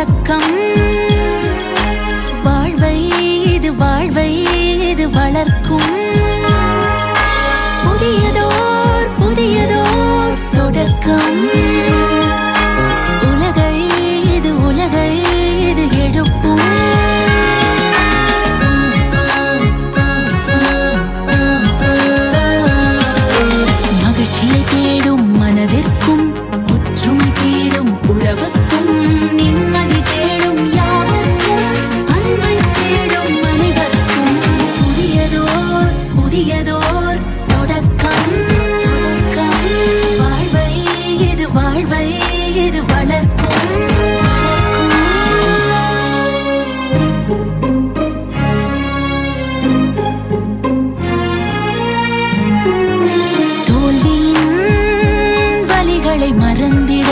தொடக்கம் வாழ்வை இது வாழ்வை இது வளர்க்கும் புதியதோர் புதியதோர் தொடக்கம் உலகை இது உலகை இது எழுப்பும் மகிழ்ச்சியை தேடும் மனதிற்கும் ஒற்றுமை தேடும் உறவுக்கும் நிம்மதி தேடும் யாவர்க்கும் அன்பை தேடும் மனிதர்க்கும் புதியதோர் புதியதோர் தொடக்கம் தொடக்கம் வாழ்வை இது வாழ்வை இது வளர்க்கும் தோல்வியின் வலிகளை மறந்திட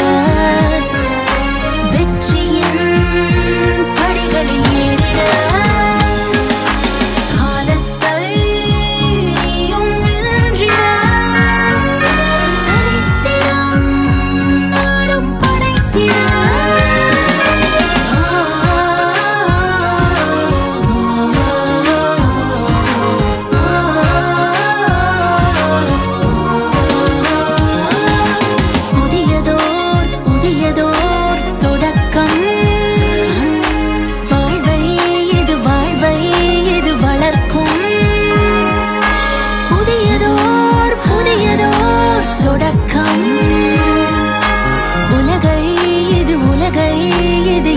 வெற்றியின் படிகளில் ஏறிட காலத்தை நீயும் வென்றிட சரித்திரம் நாளும் படைத்திட புதியதோர் புதியதோர் தொடக்கம் வாழ்வை இது வாழ்வை இது வளர்க்கும் புதியதோர் புதியதோர் தொடக்கம் உலகை இது உலகை இது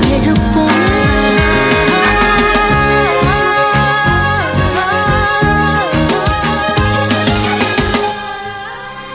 எழுப்பும்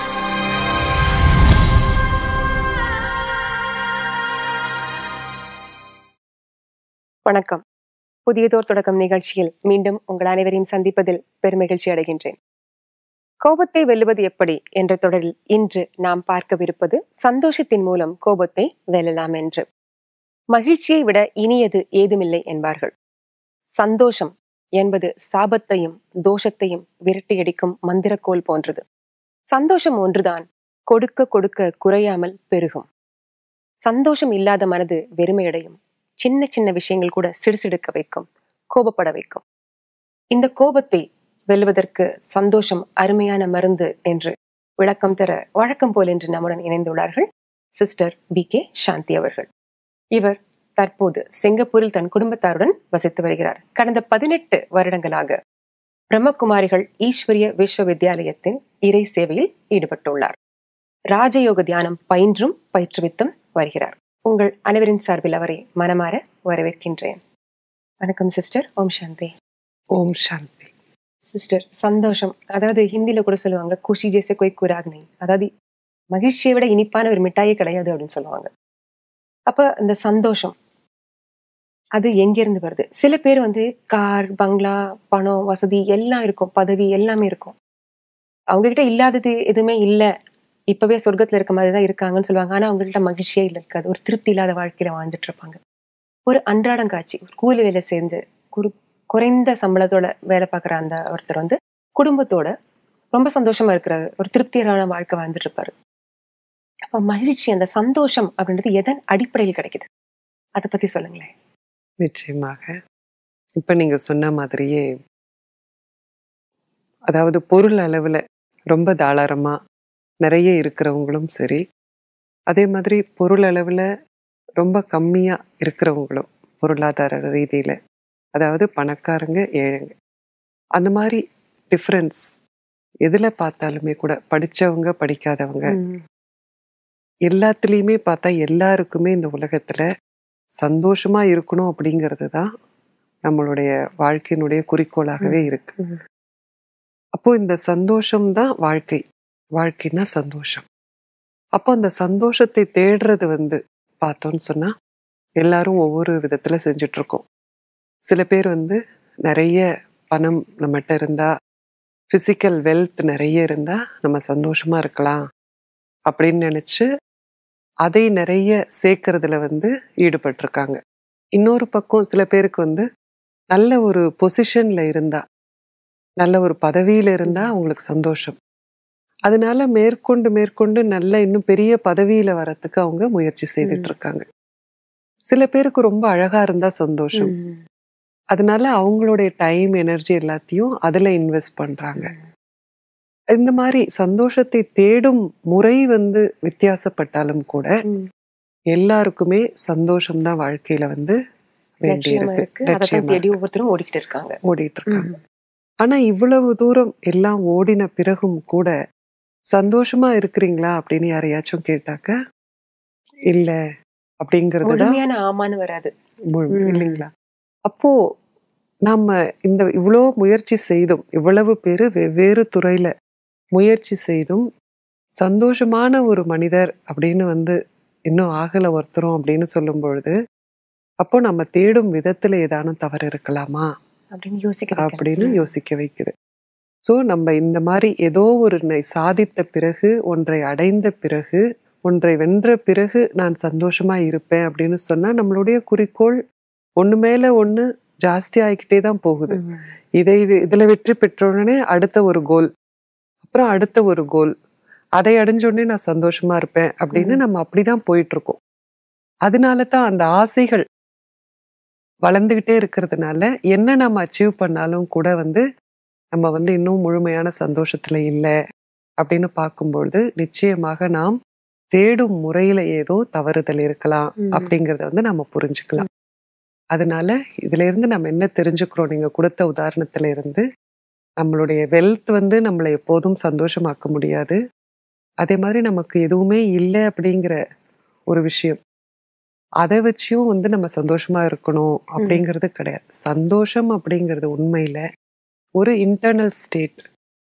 வணக்கம் புதியதோர் தொடக்கம் நிகழ்ச்சியில் மீண்டும் உங்கள் அனைவரையும் சந்திப்பதில் பெருமகிழ்ச்சி அடைகின்றேன் கோபத்தை வெல்லுவது எப்படி என்ற தொடரில் இன்று நாம் பார்க்கவிருப்பது சந்தோஷத்தின் மூலம் கோபத்தை வெல்லலாம் என்று மகிழ்ச்சியை விட இனியது ஏதுமில்லை என்பார்கள் சந்தோஷம் என்பது சாபத்தையும் தோஷத்தையும் விரட்டியடிக்கும் மந்திரக்கோல் போன்றது சந்தோஷம் ஒன்றுதான் கொடுக்க கொடுக்க குறையாமல் பெருகும் சந்தோஷம் இல்லாத மனது வெறுமையடையும் சின்ன சின்ன விஷயங்கள் கூட சிடுசிடுக்க வைக்கும் கோபப்பட வைக்கும் இந்த கோபத்தை வெல்வதற்கு சந்தோஷம் அருமையான மருந்து என்று விளக்கம் தர வழக்கம் போல் என்று நம்முடன் இணைந்துள்ளார்கள் சிஸ்டர் பி கே சாந்தி அவர்கள் இவர் தற்போது சிங்கப்பூரில் தன் குடும்பத்தாருடன் வசித்து வருகிறார் கடந்த பதினெட்டு வருடங்களாக பிரம்மகுமாரிகள் ஈஸ்வரிய விஸ்வவித்யாலயத்தின் இறை சேவையில் ஈடுபட்டுள்ளார் ராஜயோக தியானம் பயின்றும் பயிற்றுவித்தும் வருகிறார் உங்கள் அனைவரின் சார்பில் அவரை மனமாற வரவேற்கின்றேன் வணக்கம் சிஸ்டர் ஓம் சாந்தி ஓம் சாந்தி சிஸ்டர் சந்தோஷம் அதாவது ஹிந்தில கூட சொல்லுவாங்க குஷி ஜேசே கொய் குராக் நெய் அதாவது மகிழ்ச்சியை விட இனிப்பான ஒரு மிட்டாயே கிடையாது அப்படின்னு சொல்லுவாங்க அப்ப இந்த சந்தோஷம் அது எங்கிருந்து வருது சில பேர் வந்து கார் பங்களா பணம் வசதி எல்லாம் இருக்கும் பதவி எல்லாமே இருக்கும் அவங்க கிட்ட இல்லாதது எதுவுமே இல்லை இப்பவே சொர்க்கத்துல இருக்க மாதிரி தான் இருக்காங்கன்னு சொல்லுவாங்க ஆனா அவங்கள்ட்ட மகிழ்ச்சியே இல்லை இருக்காது ஒரு திருப்தி இல்லாத வாழ்க்கையில வாழ்ந்துட்டு இருப்பாங்க ஒரு அன்றாடம் காட்சி ஒரு கூலி வேலை சேர்ந்து குறு குறைந்த சம்பளத்தோட வேலை பார்க்குற அந்த ஒருத்தர் வந்து குடும்பத்தோட ரொம்ப சந்தோஷமா இருக்கிற ஒரு திருப்திகரமான வாழ்க்கை வாழ்ந்துட்டு இருப்பாரு அப்ப மகிழ்ச்சி அந்த சந்தோஷம் அப்படின்றது எதன் அடிப்படையில் கிடைக்குது அதை பத்தி சொல்லுங்களேன் நிச்சயமாக இப்ப நீங்க சொன்ன மாதிரியே அதாவது பொருள் அளவுல ரொம்ப தாளாரமா நிறைய இருக்கிறவங்களும் சரி அதே மாதிரி பொருள் அளவுல ரொம்ப கம்மியா இருக்கிறவங்களும் பொருளாதார ரீதியில அதாவது பணக்காரங்க ஏழைங்க அந்த மாதிரி டிஃப்ரென்ஸ் எதுல பார்த்தாலுமே கூட படிச்சவங்க படிக்காதவங்க எல்லாத்துலேயுமே பார்த்தா எல்லாருக்குமே இந்த உலகத்துல சந்தோஷமா இருக்கணும் அப்படிங்கிறது தான் நம்மளுடைய வாழ்க்கையினுடைய குறிக்கோளாகவே இருக்கு ம். அப்போ இந்த சந்தோஷம் தான் வாழ்க்கை வாழ்க்கைன்னா சந்தோஷம் அப்போ அந்த சந்தோஷத்தை தேடுறது வந்து பார்த்தோம்னு சொன்னா எல்லாரும் ஒவ்வொரு விதத்துல செஞ்சுட்டு இருக்கோம் சில பேர் வந்து நிறைய பணம் நம்மகிட்ட இருந்தா ஃபிசிக்கல் வெல்த் நிறைய இருந்தா நம்ம சந்தோஷமா இருக்கலாம் அப்படின்னு நினைச்சு அதை நிறைய சேர்க்கறதுல வந்து ஈடுபட்டிருக்காங்க இன்னொரு பக்கம் சில பேருக்கு வந்து நல்ல ஒரு பொசிஷன்ல இருந்தா நல்ல ஒரு பதவியில இருந்தா அவங்களுக்கு சந்தோஷம் அதனால மேற்கொண்டு மேற்கொண்டு நல்ல இன்னும் பெரிய பதவியில வரத்துக்கு அவங்க முயற்சி செய்துட்டு இருக்காங்க சில பேருக்கு ரொம்ப அழகா இருந்தா சந்தோஷம் ம். அதனால அவங்களுடைய டைம் எனர்ஜி எல்லாத்தையும் அதுல இன்வெஸ்ட் பண்றாங்க இந்த மாதிரி சந்தோஷத்தை தேடும் முறை வந்து வித்தியாசப்பட்டாலும் கூட ம். எல்லாருக்குமே சந்தோஷம் தான் வாழ்க்கையில வந்து வேண்டி லட்சியமா இருக்கு இருக்கு அதைத்தான் லட்சியமா தேடி ஒவ்வொருத்தரும் ஓடிக்கிட்டு இருக்காங்க ஓடிட்டு இருக்காங்க ஆனா இவ்வளவு தூரம் எல்லாம் ஓடின பிறகும் கூட சந்தோஷமா இருக்கிறீங்களா அப்படின்னு யாரையாச்சும் கேட்டாக்க இல்ல அப்படிங்கிறது தான் முழுமையான ஆமான்னு வராது முழு- ம். இல்லைங்களா அப்போ நாம இந்த இவ்வளோ முயற்சி செய்தும் இவ்வளவு பேரு வெவ்வேறு துறையில முயற்சி செய்தும் சந்தோஷமான ஒரு மனிதர் அப்படின்னு வந்து இன்னும் ஆகல ஒருத்தரும் அப்படின்னு சொல்லும் பொழுது அப்போ நம்ம தேடும் விதத்துல ஏதானும் தவறு இருக்கலாமா அப்படின்னு யோசிக்க வைக்கிறது. அப்படின்னு யோசிக்க வைக்குது ஸோ நம்ம இந்த மாதிரி ஏதோ ஒரு நை- சாதித்த பிறகு ஒன்றை அடைந்த பிறகு ஒன்றை வென்ற பிறகு நான் சந்தோஷமா இருப்பேன் அப்படின்னு சொன்னா நம்மளுடைய குறிக்கோள் ஒண்ணு மேல ஒண்ணு ஜாஸ்தி ஆகிக்கிட்டே தான் போகுது ம். இதை வி- இதுல வெற்றி பெற்ற உடனே அடுத்த ஒரு கோல் அப்புறம் அடுத்த ஒரு கோல் அதை அடைஞ்ச உடனே நான் சந்தோஷமா இருப்பேன் அப்படின்னு ம். நம்ம அப்படிதான் போயிட்டு இருக்கோம் அதனால தான் அந்த ஆசைகள் வளர்ந்துகிட்டே இருக்கிறதுனால என்ன நம்ம அச்சீவ் பண்ணாலும் கூட வந்து நம்ம வந்து இன்னும் முழுமையான சந்தோஷத்துல இல்லை அப்படின்னு பார்க்கும்பொழுது நிச்சயமாக நாம் தேடும் முறையில ஏதோ தவறுதல் இருக்கலாம் ம். அப்படிங்கறத வந்து நம்ம புரிஞ்சுக்கலாம் அதனால இதுல இருந்து நம்ம என்ன தெரிஞ்சுக்கிறோம் நீங்க கொடுத்த உதாரணத்துல இருந்து நம்மளுடைய வெல்த் வந்து நம்மளை எப்போதும் சந்தோஷமாக்க முடியாது அதே மாதிரி நமக்கு எதுவுமே இல்லை அப்படிங்கிற ஒரு விஷயம் அதை வச்சியும் வந்து நம்ம சந்தோஷமா இருக்கணும் அப்படிங்கிறது கிடையாது சந்தோஷம் அப்படிங்கிறது உண்மையில ஒரு இன்டர்னல் ஸ்டேட்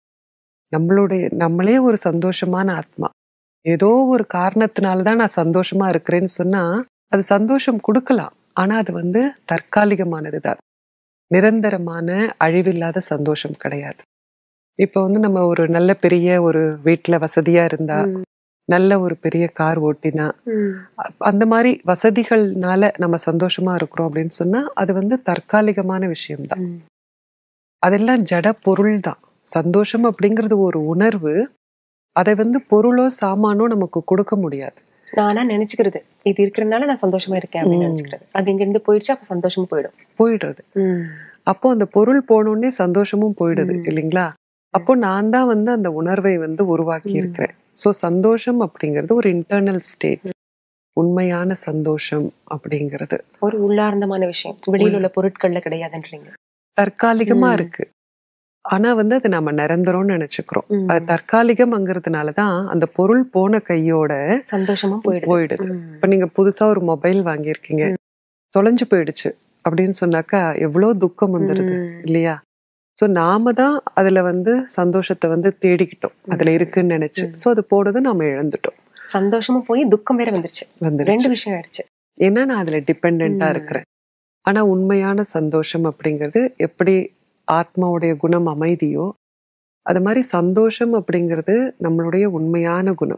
நம்மளுடைய நம்மளே ஒரு சந்தோஷமான ஆத்மா ஏதோ ஒரு காரணத்தினால தான் நான் சந்தோஷமா இருக்கிறேன்னு சொன்னா அது சந்தோஷம் கொடுக்கலாம் ஆனா அது வந்து தற்காலிகமானது தான் நிரந்தரமான அழிவில்லாத சந்தோஷம் கிடையாது இப்போ வந்து நம்ம ஒரு நல்ல பெரிய ஒரு வீட்டில் வசதியா இருந்தா ம். நல்ல ஒரு பெரிய கார் ஓட்டினா ம். அ- அந்த மாதிரி வசதிகள்னால நம்ம சந்தோஷமா இருக்கிறோம் அப்படின்னு சொன்னா அது வந்து தற்காலிகமான விஷயம்தான் ம். அதெல்லாம் ஜட பொருள் தான் சந்தோஷம் அப்படிங்கிறது ஒரு உணர்வு அதை வந்து பொருளோ சாமானோ நமக்கு கொடுக்க முடியாது நானா நினைச்சுக்கிறது இது இருக்கிறதுனால நான் சந்தோஷமா இருக்கேன் அப்படின்னு ம். நினைச்சுக்கிறது அது இங்க இருந்து போயிடுச்சு அப்ப சந்தோஷமும் போயிடும் போயிடுறது ம். அப்போ அந்த பொருள் போனோடனே சந்தோஷமும் போயிடுது ம். இல்லைங்களா அப்போ நான் தான் வந்து அந்த உணர்வை வந்து உருவாக்கி ம். இருக்கிறேன் ஸோ சந்தோஷம் அப்படிங்கிறது ஒரு இன்டர்னல் ஸ்டேட் உண்மையான சந்தோஷம் அப்படிங்கிறது ஒரு உள்ளார்ந்தமான விஷயம் வெளியில உள்ள பொருட்கள்ல கிடையாதுன்றீங்க தற்காலிகமா ம். இருக்கு ஆனா வந்து அது நம்ம நிரந்தரம்னு நினைச்சுக்கிறோம் ம். அது தற்காலிகம்ங்கிறதுனால தான் அந்த பொருள் போன கையோட சந்தோஷமும் போயிடுது போயிடுது ம். இப்ப நீங்க புதுசா ஒரு மொபைல் வாங்கியிருக்கீங்க தொலைஞ்சு போயிடுச்சு அப்படின்னு சொன்னாக்கா எவ்வளோ துக்கம் வந்துடுது ம். இல்லையா ஸோ நாம தான் அதுல வந்து சந்தோஷத்தை வந்து தேடிக்கிட்டோம் அதுல இருக்குன்னு நினைச்சு ம். ஸோ அது போனதும் நாம இழந்துட்டோம் சந்தோஷமும் போய் துக்கம் வேற வந்துருச்சு வந்துடுச்சு ரெண்டு விஷயம் ஆயிடுச்சு ஏன்னா நான் அதுல டிபெண்டா ம். இருக்கிறேன் ஆனா உண்மையான சந்தோஷம் அப்படிங்கிறது எப்படி ஆத்மாவுடைய குணம் அமைதியோ அது மாதிரி சந்தோஷம் அப்படிங்கிறது நம்மளுடைய உண்மையான குணம்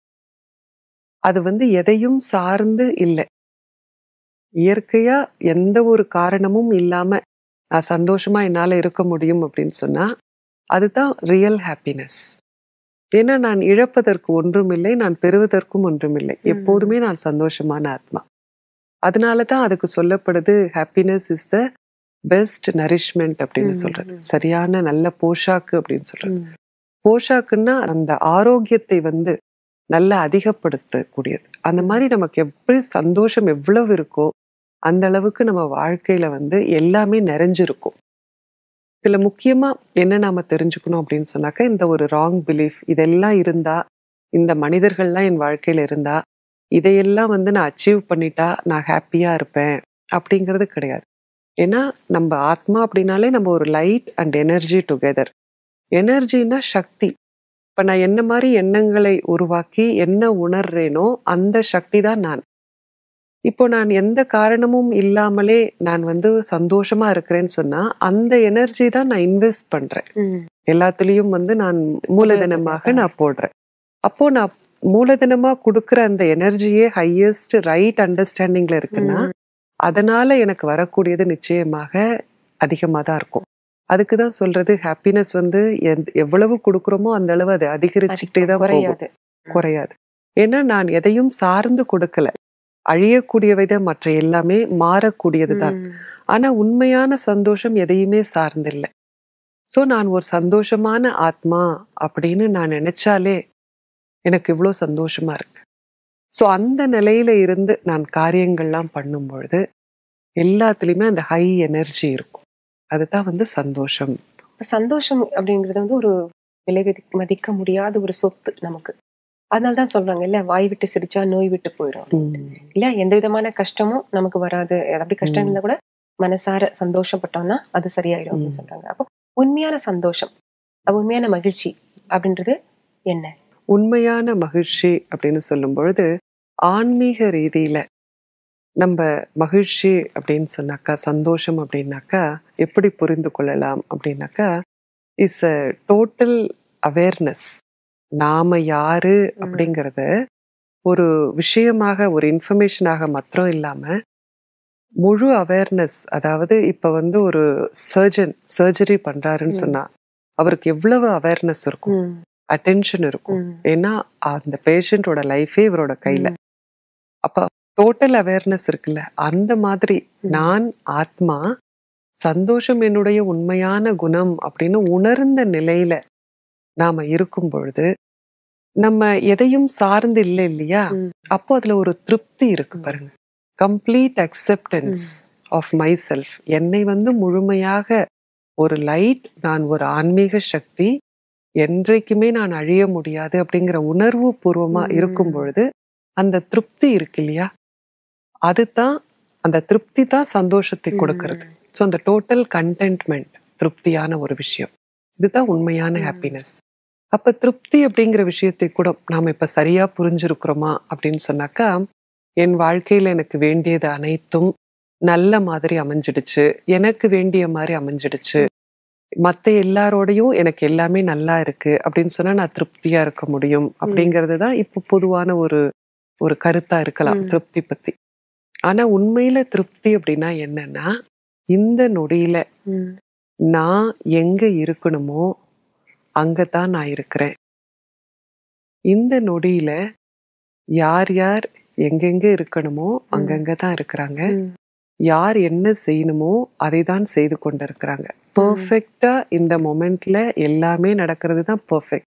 அது வந்து எதையும் சார்ந்து இல்லை இயற்கையா எந்த ஒரு காரணமும் இல்லாம நான் சந்தோஷமா என்னால இருக்க முடியும் அப்படின்னு சொன்னா அதுதான் ரியல் ஹாப்பினஸ் ஏன்னா நான் இழப்பதற்கு ஒன்றுமில்லை நான் பெறுவதற்கும் ஒன்றுமில்லை ம். எப்போதுமே நான் சந்தோஷமான ஆத்மா அதனால தான் அதுக்கு சொல்லப்படுது happiness is the best nourishment அப்படின்னு ம், சொல்றது ம். சரியான நல்ல போஷாக்கு அப்படின்னு சொல்றது ம். போஷாக்குன்னா அந்த ஆரோக்கியத்தை வந்து நல்லா அதிகப்படுத்தக்கூடியது அந்த மாதிரி நமக்கு எப்படி சந்தோஷம் எவ்வளவு இருக்கோ அந்த அளவுக்கு நம்ம வாழ்க்கையில வந்து எல்லாமே நிறைஞ்சிருக்கும் இதுல முக்கியமா என்ன நாம தெரிஞ்சுக்கணும் அப்படின்னு சொன்னாக்கா இந்த ஒரு ராங் பிலீஃப் இதெல்லாம் இருந்தா இந்த மனிதர்கள்லாம் என் வாழ்க்கையில இருந்தா இதையெல்லாம் வந்து நான் அச்சீவ் பண்ணிட்டா நான் ஹாப்பியா இருப்பேன் அப்படிங்கிறது கிடையாது ஏன்னா நம்ம ஆத்மா அப்படின்னாலே நம்ம ஒரு லைட் அண்ட் எனர்ஜி டுகெதர் எனர்ஜினா சக்தி இப்ப நான் என்ன மாதிரி எண்ணங்களை உருவாக்கி என்ன உணர்றேனோ அந்த சக்தி தான் நான் இப்போ நான் எந்த காரணமும் இல்லாமலே நான் வந்து சந்தோஷமா இருக்கிறேன்னு சொன்னா அந்த எனர்ஜி தான் நான் இன்வெஸ்ட் பண்றேன் ம். எல்லாத்துலயும் வந்து நான் மூலதனமாக நான் போடுறேன் அப்போ நான் மூலதனமா கொடுக்குற அந்த எனர்ஜியே ஹையஸ்ட் ரைட் அண்டர்ஸ்டாண்டிங்ல இருக்குன்னா ம். அதனால எனக்கு வரக்கூடியது நிச்சயமாக அதிகமாக தான் இருக்கும் அதுக்கு தான் சொல்றது ஹாப்பினஸ் வந்து எந்த- எவ்வளவு கொடுக்குறோமோ அந்த அளவு அது அதிகரிச்சுக்கிட்டே தான் போகும் குறையாது குறையாது ஏன்னா நான் எதையும் சார்ந்து கொடுக்கல அழியக்கூடியவை தான் மற்ற எல்லாமே மாறக்கூடியது தான் ம். ஆனா உண்மையான சந்தோஷம் எதையுமே சார்ந்தில்லை ஸோ நான் ஒரு சந்தோஷமான ஆத்மா அப்படின்னு நான் நினைச்சாலே எனக்கு இவ்வளோ சந்தோஷமா இருக்கு ஸோ அந்த நிலையில இருந்து நான் காரியங்கள்லாம் பண்ணும் பொழுது எல்லாத்துலேயுமே அந்த ஹை எனர்ஜி இருக்கும் அதுதான் வந்து சந்தோஷம் இப்ப சந்தோஷம் அப்படிங்கிறது வந்து ஒரு விலை மதி- மதிக்க முடியாத ஒரு சொத்து நமக்கு அதனால தான் சொல்றாங்க இல்ல வாய் விட்டு சிரிச்சா நோய் விட்டு போயிடும் இல்ல எந்த விதமான கஷ்டமும் நமக்கு வராது அப்படி கஷ்டம் ம். இருந்தா கூட மனசார சந்தோஷப்பட்டோம்னா அது சரியாயிடும் அப்படின்னு ம். சொல்றாங்க அப்போ உண்மையான சந்தோஷம் அப்ப உண்மையான மகிழ்ச்சி அப்படின்றது என்ன உண்மையான மகிழ்ச்சி அப்படின்னு சொல்லும் பொழுது ஆன்மீக ரீதியில நம்ம மகிழ்ச்சி அப்படின்னு சொன்னாக்கா சந்தோஷம் அப்படின்னாக்கா எப்படி புரிந்து கொள்ளலாம் அப்படின்னாக்கா இஸ் அ டோட்டல் அவேர்னஸ் நாம யாரு அப்படிங்கிறத ஒரு விஷயமாக ஒரு இன்ஃபர்மேஷனாக மாத்திரம் இல்லாம முழு அவேர்னஸ் அதாவது இப்ப வந்து ஒரு சர்ஜன் சர்ஜரி பண்றாருன்னு ம். சொன்னா அவருக்கு எவ்வளவு அவேர்னஸ் இருக்கும் ம், அட்டென்ஷன் இருக்கும் ம், ஏன்னா அந்த பேஷண்டோட லைஃபே இவரோட கையில ம். அப்ப டோட்டல் அவேர்னஸ் இருக்குல்ல அந்த மாதிரி ம். நான் ஆத்மா சந்தோஷம் என்னுடைய உண்மையான குணம் அப்படின்னு உணர்ந்த நிலையில நாம இருக்கும் பொழுது நம்ம எதையும் சார்ந்து இல்லை இல்லையா ம். அப்போ அதுல ஒரு திருப்தி இருக்கு ம். பாருங்க complete acceptance of myself என்னை வந்து முழுமையாக ஒரு லைட் நான் ஒரு ஆன்மீக சக்தி என்றைக்குமே நான் அழிய முடியாது அப்படிங்கிற உணர்வு பூர்வமா ம். இருக்கும் பொழுது அந்த திருப்தி இருக்கு இல்லையா அதுதான் அந்த திருப்தி தான் சந்தோஷத்தை கொடுக்கிறது ஸோ அந்த டோட்டல் கண்டென்ட்மெண்ட் திருப்தியான ஒரு விஷயம் இதுதான் உண்மையான ம். ஹாப்பினஸ் அப்ப திருப்தி அப்படிங்கிற விஷயத்தை கூட நாம இப்ப சரியா புரிஞ்சிருக்கிறோமா அப்படின்னு சொன்னாக்கா என் வாழ்க்கையில எனக்கு வேண்டியது அனைத்தும் நல்ல மாதிரி அமைஞ்சிடுச்சு எனக்கு வேண்டிய மாதிரி அமைஞ்சிடுச்சு மத்த எல்லாரோடையும் எனக்கு எல்லாமே நல்லா இருக்கு அப்படின்னு சொன்னா நான் திருப்தியா இருக்க முடியும் அப்படிங்கிறது தான் இப்போ பொதுவான ஒரு ஒரு கருத்தா இருக்கலாம் ம். திருப்தி பத்தி ஆனா உண்மையில திருப்தி அப்படின்னா என்னன்னா இந்த நொடியில ம், நான் எங்க இருக்கணுமோ அங்கதான் நான் இருக்கிறேன் இந்த நொடியில யார் யார் எங்கெங்க இருக்கணுமோ அங்கங்க தான் இருக்கிறாங்க ம், யார் என்ன செய்யணுமோ அதை தான் செய்து கொண்டிருக்கிறாங்க பர்ஃபெக்டா இந்த மொமெண்ட்ல எல்லாமே நடக்கிறது தான் பர்ஃபெக்ட்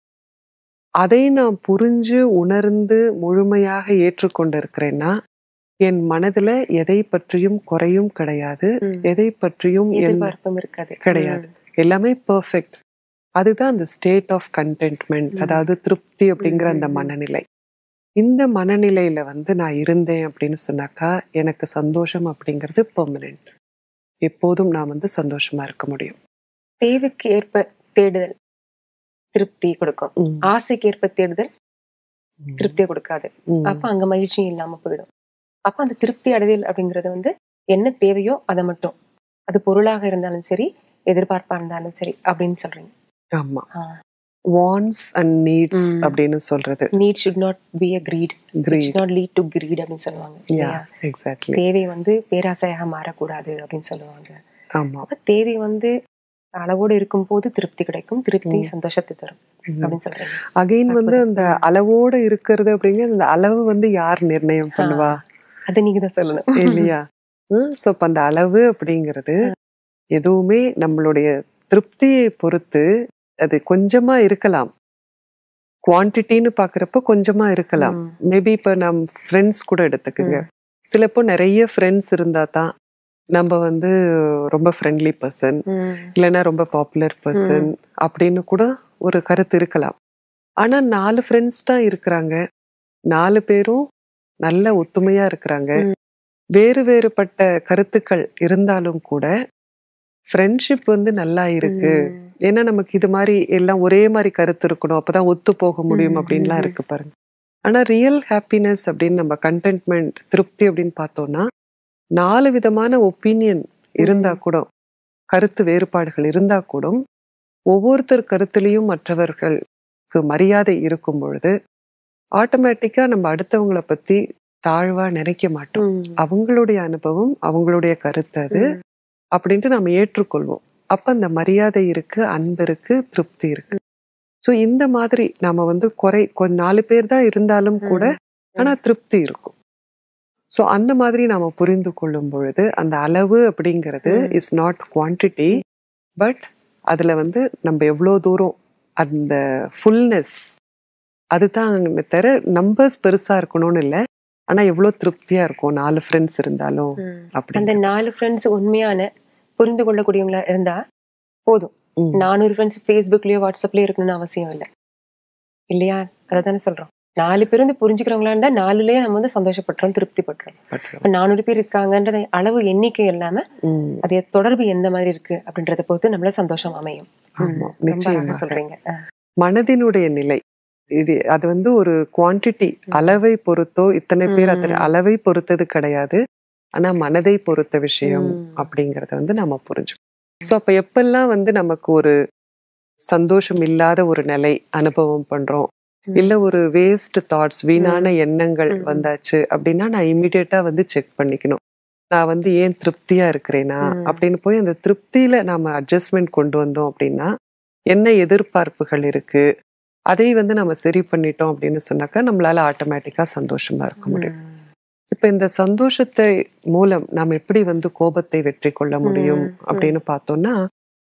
அதை நான் புரிஞ்சு உணர்ந்து முழுமையாக ஏற்றுக்கொண்டு இருக்கிறேன்னா என் மனதுல எதை பற்றியும் குறையும் கிடையாது ம். எதை பற்றியும் எந்த எதிர்பார்ப்பும் இருக்காது கிடையாது. எல்லாமே பர்ஃபெக்ட் அதுதான் அந்த ஸ்டேட் ஆஃப் கண்டென்ட்மெண்ட் ம். அதாவது திருப்தி அப்படிங்கிற அந்த ம், ம், ம். மனநிலை இந்த மனநிலையில வந்து நான் இருந்தேன் அப்படின்னு சொன்னாக்கா எனக்கு சந்தோஷம் அப்படிங்கிறது பெர்மனெண்ட் எப்போதும் நான் வந்து சந்தோஷமா இருக்க முடியும் தேவைக்கு ஏற்ப தேடுதல் திருப்தி கொடுக்கும் ஆசைக்கு ஏற்ப தேடுதல் திருப்தியை கொடுக்காது ம். அப்ப அங்க மகிழ்ச்சி இல்லாம போயிடும் அப்ப அந்த திருப்தி அடைதல் அப்படிங்கறது வந்து என்ன தேவையோ அதை மட்டும் அது பொருளாக இருந்தாலும் சரி எதிர்பார்ப்பா இருந்தாலும் சரி அப்படின்னு சொல்றீங்க ஆமா வாண்ட்ஸ் அண்ட் நீட்ஸ் ம். அப்படின்னு சொல்றது need should not be a greed greed not lead to greed அப்படின்னு சொல்லுவாங்க யா இல்லையா? எக்ஸாக்ட்லி தேவை வந்து பேராசையாக மாறக்கூடாது அப்படின்னு சொல்லுவாங்க ஆமா அப்ப தேவை வந்து அளவோடு இருக்கும் போது திருப்தி கிடைக்கும் திருப்தி ம். சந்தோஷத்தை தரும் அப்படின்னு சொல்றீங்க அகைன் வந்து அற்புதம். அந்த ம். அளவோட இருக்கிறது அப்படிங்கிற அந்த அளவு வந்து யார் நிர்ணயம் பண்ணுவா அதை நீங்க தான் சொல்லணும் இல்லையா ஸோ அப்போ அந்த அளவு அப்படிங்கிறது எதுவுமே நம்மளுடைய திருப்தியை பொறுத்து அது கொஞ்சமா இருக்கலாம் குவான்டிட்டின்னு பார்க்குறப்ப கொஞ்சமா இருக்கலாம் ம். மேபி இப்போ நம் ஃப்ரெண்ட்ஸ் கூட எடுத்துக்கோங்க ம். சிலப்போ நிறைய ஃப்ரெண்ட்ஸ் இருந்தா தான் நம்ம வந்து ரொம்ப ஃப்ரெண்ட்லி பர்சன் ம். இல்லைன்னா ரொம்ப பாப்புலர் பர்சன் அப்படின்னு கூட ஒரு கருத்து இருக்கலாம் ஆனா நாலு ஃப்ரெண்ட்ஸ் தான் இருக்கிறாங்க நாலு பேரும் நல்ல ஒத்துமையா இருக்கிறாங்க ம். வேறு வேறுபட்ட கருத்துக்கள் இருந்தாலும் கூட ஃப்ரெண்ட்ஷிப் வந்து நல்லா இருக்கு ம். ஏன்னா நமக்கு இது மாதிரி எல்லாம் ஒரே மாதிரி கருத்து இருக்கணும் அப்பதான் ஒத்து போக முடியும் ம், அப்படின்லாம் ம், இருக்கு பாருங்க ஆனா ரியல் ஹாப்பினஸ் அப்படின்னு நம்ம கண்டென்ட்மெண்ட் திருப்தி அப்படின்னு பார்த்தோம்னா நாலு விதமான ஒப்பீனியன் இருந்தா கூட கருத்து வேறுபாடுகள் இருந்தா கூட ஒவ்வொருத்தர் கருத்துலேயும் மற்றவர்களுக்கு மரியாதை இருக்கும் பொழுது ஆட்டோமேட்டிக்கா நம்ம அடுத்தவங்களை பத்தி தாழ்வா நினைக்க மாட்டோம் ம். அவங்களுடைய அனுபவம் அவங்களுடைய கருத்து அது ம். அப்படின்ட்டு நம்ம ஏற்றுக்கொள்வோம் அப்ப அந்த மரியாதை இருக்கு அன்பு இருக்கு திருப்தி இருக்கு ஸோ இந்த மாதிரி நாம வந்து குறை கொஞ்ச நாலு பேர் தான் இருந்தாலும் கூட ஆனா திருப்தி இருக்கும் ஸோ அந்த மாதிரி நாம புரிந்து கொள்ளும் பொழுது அந்த அளவு அப்படிங்கிறது ம். இஸ் நாட் குவான்டிட்டி பட் அதுல வந்து நம்ம எவ்வளோ தூரம் அந்த ஃபுல்னஸ் அதுதான் தவிர நம்பர்ஸ் பெருசா இருக்கணும்னு இல்லை ஆனா எவ்வளோ திருப்தியா இருக்கும் நாலு ஃப்ரெண்ட்ஸ் இருந்தாலும் அப்படி அந்த நாலு ஃப்ரெண்ட்ஸ் உண்மையான புரிந்து கொள்ளக்கூடியவங்களா இருந்தா போதும் ம். நானூறு ஃப்ரெண்ட்ஸ் ஃபேஸ்புக்லயோ வாட்ஸ்அப்லயோ இருக்கணும்னு அவசியம் இல்லை இல்லையா அதை தானே சொல்றோம் நாலு பேர் வந்து புரிஞ்சுக்கிறவங்களா இருந்தா நாலுலயே நம்ம வந்து சந்தோஷப்படுறோம் திருப்தி பட்டுறோம் பட்டுரும். இப்ப நானூறு பேர் இருக்காங்கன்றது அளவு எண்ணிக்கை இல்லாம ம். அது தொடர்பு எந்த மாதிரி இருக்கு அப்படின்றத பொறுத்து நம்மள சந்தோஷம் அமையும் ஆமா ரொம்ப அழகா நிச்சயமாக சொல்றீங்க ஆ. மனதினுடைய நிலை இது அது வந்து ஒரு குவாண்டிட்டி அளவை பொறுத்தோ இத்தனை பேர் அத்தனை ம். அளவை பொறுத்தது கிடையாது ஆனா மனதை பொறுத்த விஷயம் ம். அப்படிங்கறத வந்து நம்ம புரிஞ்சுக்கணும் ஸோ அப்ப எப்பெல்லாம் வந்து நமக்கு ஒரு சந்தோஷம் இல்லாத ஒரு நிலை அனுபவம் பண்றோம் ம். இல்ல ஒரு வேஸ்ட் தாட்ஸ் வீணான எண்ணங்கள் ம். வந்தாச்சு அப்படின்னா நான் இமிடியேட்டா வந்து செக் பண்ணிக்கணும் நான் வந்து ஏன் திருப்தியா இருக்கிறேனா ம். அப்படின்னு போய் அந்த திருப்தியில நாம அட்ஜஸ்ட்மெண்ட் கொண்டு வந்தோம் அப்படின்னா என்ன எதிர்பார்ப்புகள் இருக்கு அதை வந்து நம்ம சரி பண்ணிட்டோம் அப்படின்னு சொன்னாக்கா நம்மளால ஆட்டோமேட்டிக்கா சந்தோஷமா இருக்க முடியும் ம். இப்ப இந்த சந்தோஷத்தை மூலம் நாம் எப்படி வந்து கோபத்தை வெற்றி கொள்ள முடியும் ம், ம். அப்படின்னு பார்த்தோம்னா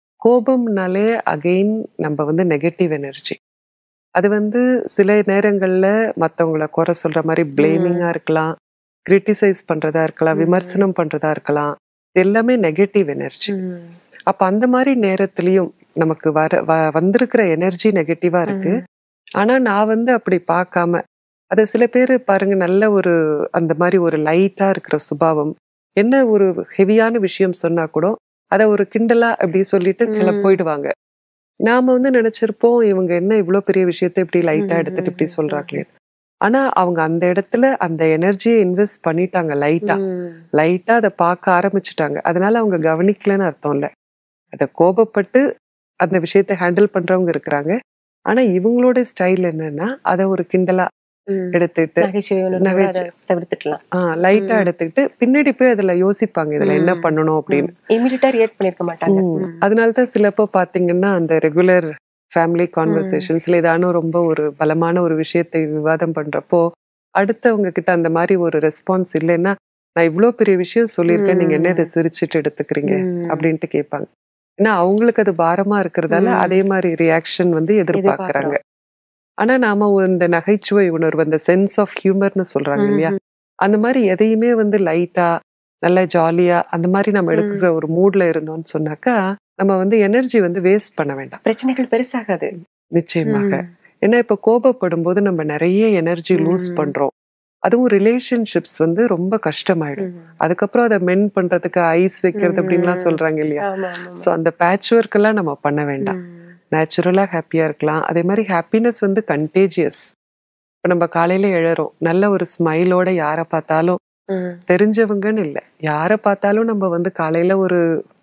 கோபம்னாலே அகைன் நம்ம வந்து நெகட்டிவ் எனர்ஜி அது வந்து சில நேரங்கள்ல மத்தவங்கள குறை சொல்ற மாதிரி பிளேமிங்கா இருக்கலாம் கிரிட்டிசைஸ் பண்றதா இருக்கலாம் ம். விமர்சனம் பண்றதா இருக்கலாம் இது எல்லாமே நெகட்டிவ் எனர்ஜி ம். அப்ப அந்த மாதிரி நேரத்திலயும் நமக்கு வர வ- வந்திருக்கிற எனர்ஜி நெகட்டிவா இருக்கு ம். ஆனா நான் வந்து அப்படி பார்க்காம அது சில பேர் பாருங்க நல்ல ஒரு அந்த மாதிரி ஒரு லைட்டா இருக்கிற சுபாவம் என்ன ஒரு ஹெவியான விஷயம் சொன்னா கூட அதை ஒரு கிண்டலா அப்படி சொல்லிட்டு கிள ம். போயிடுவாங்க நாம வந்து நினைச்சிருப்போம் இவங்க என்ன இவ்வளோ பெரிய விஷயத்தை இப்படி லைட்டா ம், எடுத்துட்டு ம், இப்படி ம், சொல்றாங்களே ஆனா அவங்க அந்த இடத்துல அந்த எனர்ஜியை இன்வெஸ்ட் பண்ணிட்டாங்க லைட்டா ம். லைட்டா அதை பார்க்க ஆரம்பிச்சுட்டாங்க அதனால அவங்க கவனிக்கலன்னு அர்த்தம் இல்ல அதை கோபப்பட்டு அந்த விஷயத்தை ஹேண்டில் பண்றவங்க இருக்கிறாங்க ஆனா இவங்களோட ஸ்டைல் என்னன்னா அதை ஒரு கிண்டலா ம். எடுத்துட்டு நகைச்சுவை உணர்வு நகைச்சுவை. அதை தவிர்த்துக்கலாம் லைட்டா ம். எடுத்துக்கிட்டு பின்னாடி போய் அதுல யோசிப்பாங்க இதுல என்ன ம். பண்ணணும் அப்படின்னு இமீடியட்டா ரியாக்ட் பண்ணிருக்க மாட்டாங்க ம். ம். அதனாலதான் சிலப்போ பாத்தீங்கன்னா அந்த ரெகுலர் ஃபேமிலி கான்வர்சேஷன்ஸ்ல ஏதான ரொம்ப ஒரு பலமான ஒரு விஷயத்தை விவாதம் பண்றப்போ அடுத்தவங்க கிட்ட அந்த மாதிரி ஒரு ரெஸ்பான்ஸ் இல்லைன்னா நான் இவ்ளோ பெரிய விஷயம் சொல்லியிருக்கேன் நீங்க என்ன இதை சிரிச்சிட்டு எடுத்துக்கிறீங்க ம். அப்படின்ட்டு கேட்பாங்க ஏன்னா அவங்களுக்கு அது பாரமா இருக்கிறதால ம். அதே மாதிரி ரியாக்ஷன் வந்து எதிர்பார்க்கறாங்க எதிர்பார்க்கறோம். ஆனா நாம ஒரு இந்த நகைச்சுவை உணர்வு அந்த சென்ஸ் ஆஃப் ஹியூமர்னு சொல்றாங்க ம், இல்லையா ம். அந்த மாதிரி எதையுமே வந்து லைட்டா நல்ல ஜாலியா அந்த மாதிரி நம்ம எடுக்கிற ஒரு மூட்ல இருந்தோம்னு சொன்னாக்கா நம்ம வந்து எனர்ஜி வந்து வேஸ்ட் பண்ண வேண்டாம் பிரச்சனைகள் பெருசாகாது நிச்சயமாக ம். ஏன்னா இப்ப கோபப்படும் போது நம்ம நிறைய எனர்ஜி லூஸ் ம். பண்றோம் அதுவும் ரிலேஷன்ஷிப்ஸ் வந்து ரொம்ப கஷ்டமாயிடும் ம். அதுக்கப்புறம் அதை மென் பண்றதுக்கு ஐஸ் வைக்கிறது அப்படின்லாம் ம். சொல்றாங்க இல்லையா ஆமா, ஆமா, ஸோ அந்த பேட்ச் ஒர்க் எல்லாம் நம்ம பண்ண வேண்டாம் ம். நேச்சுரலா ஹாப்பியா இருக்கலாம் அதே மாதிரி ஹாப்பினஸ் வந்து கண்டேஜியஸ் இப்போ நம்ம காலையில எழறோம் நல்ல ஒரு ஸ்மைலோட யாரை பார்த்தாலும் ம். தெரிஞ்சவங்கன்னு இல்லை யாரை பார்த்தாலும் நம்ம வந்து காலையில ஒரு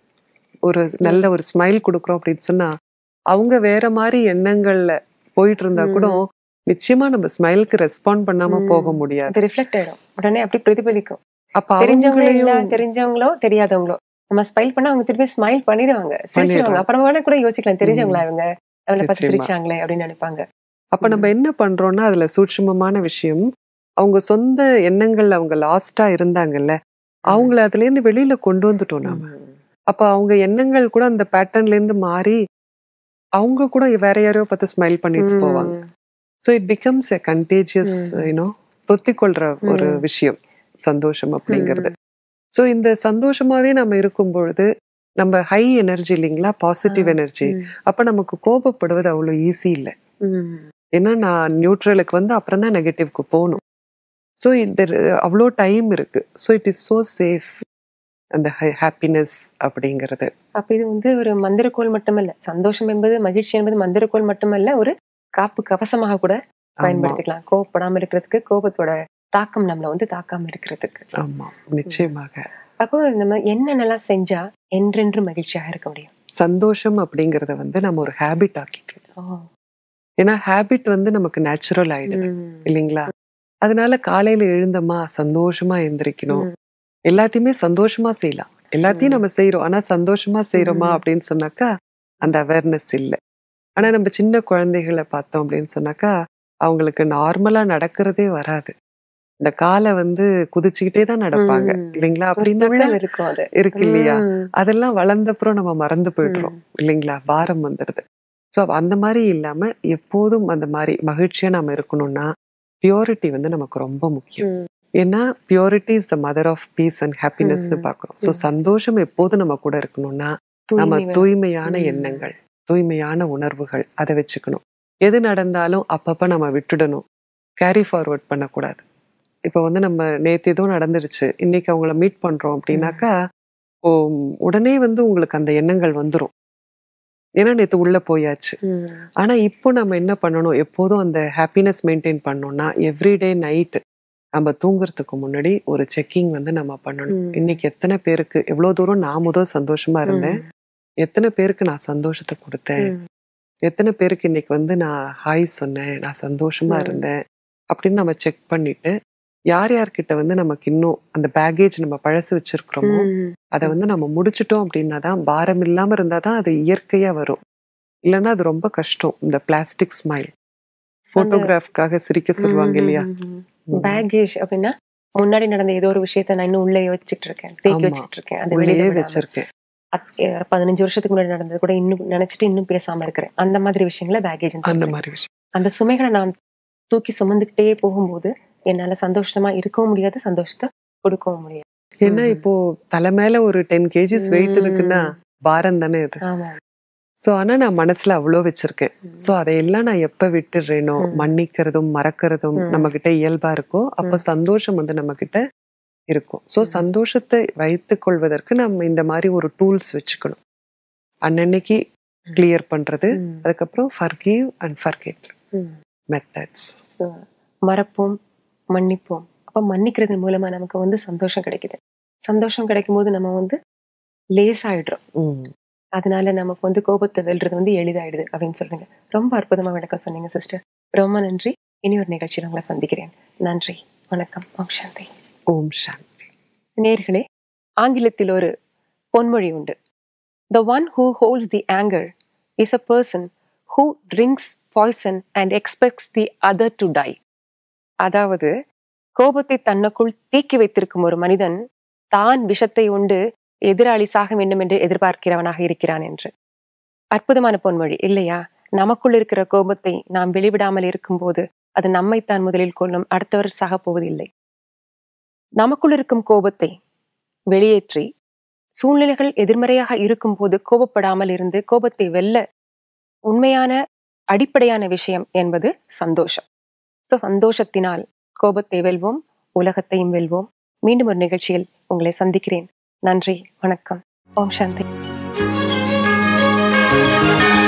ஒரு நல்ல ஒரு ஸ்மைல் கொடுக்குறோம் அப்படின்னு சொன்னா அவங்க வேற மாதிரி எண்ணங்கள்ல போயிட்டு இருந்தா கூட நிச்சயமா நம்ம ஸ்மைலுக்கு ரெஸ்பாண்ட் பண்ணாம ம். போக முடியாது அது ரிஃப்ளெக்ட் ஆயிடும் உடனே அப்படி பிரதிபலிக்கும் அப்ப தெரிஞ்சவங்களோ இல்ல அவங்களையும் தெரிஞ்சவங்களோ தெரியாதவங்களோ நம்ம ஸ்மைல் பண்ணா அவங்க திருப்பி ஸ்மைல் பண்ணிடுவாங்க சிரிச்சிடுவாங்க பண்ணிடுவாங்க. அப்புறமா வேணா கூட யோசிக்கலாம் தெரிஞ்சவங்களா இவங்க அவங்கள பார்த்து நிச்சயமா. சிரிச்சாங்களே அப்படின்னு நினைப்பாங்க அப்ப நம்ம என்ன பண்றோம்னா அதுல சூட்சுமமான விஷயம் அவங்க சொந்த எண்ணங்கள்ல அவங்க லாஸ்டா இருந்தாங்கல்ல அவங்கள அதுல இருந்து வெளியில கொண்டு வந்துட்டோம் நாம அப்ப அவங்க எண்ணங்கள் கூட அந்த பேட்டர்ன்ல இருந்து மாறி அவங்க கூட வேற யாரையோ பார்த்து ஸ்மைல் பண்ணிட்டு போவாங்க so it becomes a contagious ம். யூனோ தொத்திக்கொள்ற ஒரு ம். விஷயம் சந்தோஷம் அப்படிங்கிறது ஸோ இந்த சந்தோஷமாவே நம்ம இருக்கும் பொழுது நம்ம ஹை எனர்ஜி இல்லைங்களா பாசிட்டிவ் எனர்ஜி அப்ப நமக்கு கோபப்படுவது அவ்வளோ ஈஸி இல்லை ஏன்னா நான் நியூட்ரலுக்கு வந்து அப்புறம் தான் நெகட்டிவ்க்கு போகணும் ஸோ இந்த அவ்வளோ டைம் இருக்கு so it is so safe அந்த ஹாப்பினஸ் அப்படிங்கிறது அப்ப இது வந்து ஒரு மந்திரக்கோள் மட்டுமல்ல சந்தோஷம் என்பது மகிழ்ச்சி என்பது மந்திரக்கோள் மட்டுமல்ல ஒரு காப்பு கவசமாக கூட ஆமா பயன்படுத்திக்கலாம் கோவப்படாம இருக்கிறதுக்கு கோபத்தோட தாக்கம் நம்மள வந்து தாக்காம இருக்கிறதுக்கு ஆமா நிச்சயமாக அப்போ நம்ம என்னென்னலாம் செஞ்சா என்றென்று மகிழ்ச்சியாக இருக்க முடியும் சந்தோஷம் அப்படிங்கறத வந்து நம்ம ஒரு ஹேபிட் ஆக்கிக்கணும் ஏன்னா ஹேபிட் வந்து நமக்கு நேச்சுரல் ஆயிடுது இல்லைங்களா அதனால காலையில எழுந்தமா சந்தோஷமா எந்திரிக்கணும் ம். எல்லாத்தையுமே சந்தோஷமா செய்யலாம் எல்லாத்தையும் ம். நம்ம செய்றோம் ஆனா சந்தோஷமா செய்றோமா ம். அப்படின்னு சொன்னாக்கா அந்த அவேர்னஸ் இல்லை ஆனா நம்ம சின்ன குழந்தைகளை பார்த்தோம் அப்படின்னு சொன்னாக்கா அவங்களுக்கு நார்மலா நடக்கிறதே வராது இந்த காலை வந்து குதிச்சுக்கிட்டே தான் நடப்பாங்க ம். இல்லைங்களா ஒரு அப்படின்னா துள்ளல் இருக்கும் அது இருக்கு இல்லையா ம். அதெல்லாம் வளர்ந்தப்புறம் நம்ம மறந்து போயிடுறோம் இல்லைங்களா பாரம் வந்துடுது ஸோ அந்த மாதிரி இல்லாம எப்போதும் அந்த மாதிரி மகிழ்ச்சியா நாம இருக்கணும்னா பியூரிட்டி வந்து நமக்கு ரொம்ப முக்கியம் ம். ஏன்னா purity is the mother of peace and ஹாப்பினஸ்னு ம். பார்க்குறோம் ஸோ ம். சந்தோஷம் எப்போதும் நம்ம கூட இருக்கணும்னா நம்ம தூய்மை வேணும். தூய்மையான ம். எண்ணங்கள் தூய்மையான உணர்வுகள் அதை வச்சுக்கணும் எது நடந்தாலும் அப்பப்ப நம்ம விட்டுடணும் கேரி ஃபார்வர்ட் பண்ணக்கூடாது இப்போ வந்து நம்ம நேத்து ஏதோ நடந்துடுச்சு இன்னைக்கு அவங்கள மீட் பண்றோம் அப்படின்னாக்கா ஓ, உடனே வந்து உங்களுக்கு அந்த எண்ணங்கள் வந்துடும் ஏன்னா நேத்து உள்ள போயாச்சு ம். ஆனா இப்போ நம்ம என்ன பண்ணணும் எப்போதும் அந்த ஹாப்பினஸ் மெயின்டைன் பண்ணோம்னா எவ்ரிடே நைட் நம்ம தூங்குறதுக்கு முன்னாடி ஒரு செக்கிங் வந்து நம்ம பண்ணணும் ம். இன்னைக்கு எத்தனை பேருக்கு எவ்வளவு தூரம் நான் முதல் சந்தோஷமா இருந்தேன் எத்தனை பேருக்கு நான் சந்தோஷத்தை கொடுத்தேன் ம். எத்தனை பேருக்கு இன்னைக்கு வந்து நான் ஹாய் சொன்னேன் நான் சந்தோஷமா ம். இருந்தேன் அப்படின்னு நம்ம செக் பண்ணிட்டு யார் யார்கிட்ட வந்து நமக்கு இன்னும் அந்த பேகேஜ் நம்ம பழசு வச்சிருக்கிறோமோ ம். அதை வந்து நம்ம முடிச்சிட்டோம் அப்படின்னா தான் பாரம் இல்லாம இருந்தா தான் அது இயற்கையா வரும் இல்லைன்னா அது ரொம்ப கஷ்டம் இந்த பிளாஸ்டிக் ஸ்மைல் போட்டோகிராஃப்காக சிரிக்க சொல்லுவாங்க இல்லையா பேகேஜ் அப்படின்னா முன்னாடி நடந்த ஏதோ ஒரு விஷயத்த நான் இன்னும் உள்ளே வச்சுட்டு இருக்கேன் தேக்கி ஆமா. வச்சுட்டு இருக்கேன் அதை உள்ளே வெளியே வச்சிருக்கேன் வச்சிருக்கேன் பதினஞ்சு வருஷத்துக்கு முன்னாடி நடந்தது கூட இன்னும் நினைச்சிட்டு இன்னும் பேசாம இருக்கிறேன் அந்த மாதிரி விஷயங்களை பேகேஜ் அந்த மாதிரி விஷயம் அந்த சுமைகளை நான் தூக்கி சுமந்துக்கிட்டே போகும்போது என்னால சந்தோஷமா இருக்கவும் முடியாது சந்தோஷத்தை கொடுக்கவும் முடியாது ஏன்னா ம். இப்போ தலை மேல ஒரு டென் கேஜிஸ் வெயிட் இருக்குன்னா ம். பாரம் தானே அது ஆமா ஸோ ஆனா நான் மனசுல அவ்வளோ வச்சிருக்கேன் ம். ஸோ அதையெல்லாம் நான் எப்ப விட்டுடுறேனோ ம். மன்னிக்கிறதும் மறக்கிறதும் ம். நம்ம கிட்ட இயல்பா இருக்கோ அப்ப ம். சந்தோஷம் வந்து நம்ம கிட்ட இருக்கும் ஸோ ம். சந்தோஷத்தை வைத்துக் கொள்வதற்கு நம்ம இந்த மாதிரி ஒரு டூல்ஸ் வச்சுக்கணும் அன்னன்னைக்கு கிளியர் பண்றது ம். அதுக்கப்புறம் ஃபர்கிவ் அண்ட் ஃபர்கெட் ம். மெத்தட்ஸ் So, மறப்போம் மன்னிப்போம் அப்ப மன்னிக்கிறது மூலமா நமக்கு வந்து சந்தோஷம் கிடைக்குது சந்தோஷம் கிடைக்கும் போது நம்ம வந்து லேஸ் ஆயிடுறோம் அதனால நமக்கு வந்து கோபத்தை வெல்றது வந்து எளிதாயிடுது அப்படின்னு சொல்றீங்க ரொம்ப அற்புதமா விளக்கம் சொன்னீங்க சிஸ்டர் ரொம்ப நன்றி இனி ஒரு நிகழ்ச்சியில் உங்களை சந்திக்கிறேன் நன்றி வணக்கம் ஓம் சாந்தி ஓம் சாந்தி நேர்களே ஆங்கிலத்தில் ஒரு பொன்மொழி உண்டு the one who holds the anger is a person who drinks poison and expects the other to die அதாவது கோபத்தை தன்னுக்குள் தேக்கி வைத்திருக்கும் ஒரு மனிதன் தான் விஷத்தை உண்டு எதிராளி சாக வேண்டும் என்று எதிர்பார்க்கிறவனாக இருக்கிறான் என்று அற்புதமான பொன்மொழி இல்லையா நமக்குள் இருக்கிற கோபத்தை நாம் வெளிவிடாமல் இருக்கும்போது அது நம்மைத்தான் முதலில் கொள்ளும் அடுத்தவர் சாக போவதில்லை நமக்குள் இருக்கும் கோபத்தை வெளியேற்றி சூழ்நிலைகள் எதிர்மறையாக இருக்கும்போது கோபப்படாமல் இருந்து கோபத்தை வெல்ல உண்மையான அடிப்படையான விஷயம் என்பது சந்தோஷம் ஸோ சந்தோஷத்தினால் கோபத்தை வெல்வோம் உலகத்தையும் வெல்வோம் மீண்டும் ஒரு நிகழ்ச்சியில் உங்களை சந்திக்கிறேன் நன்றி வணக்கம் ஓம் சாந்தி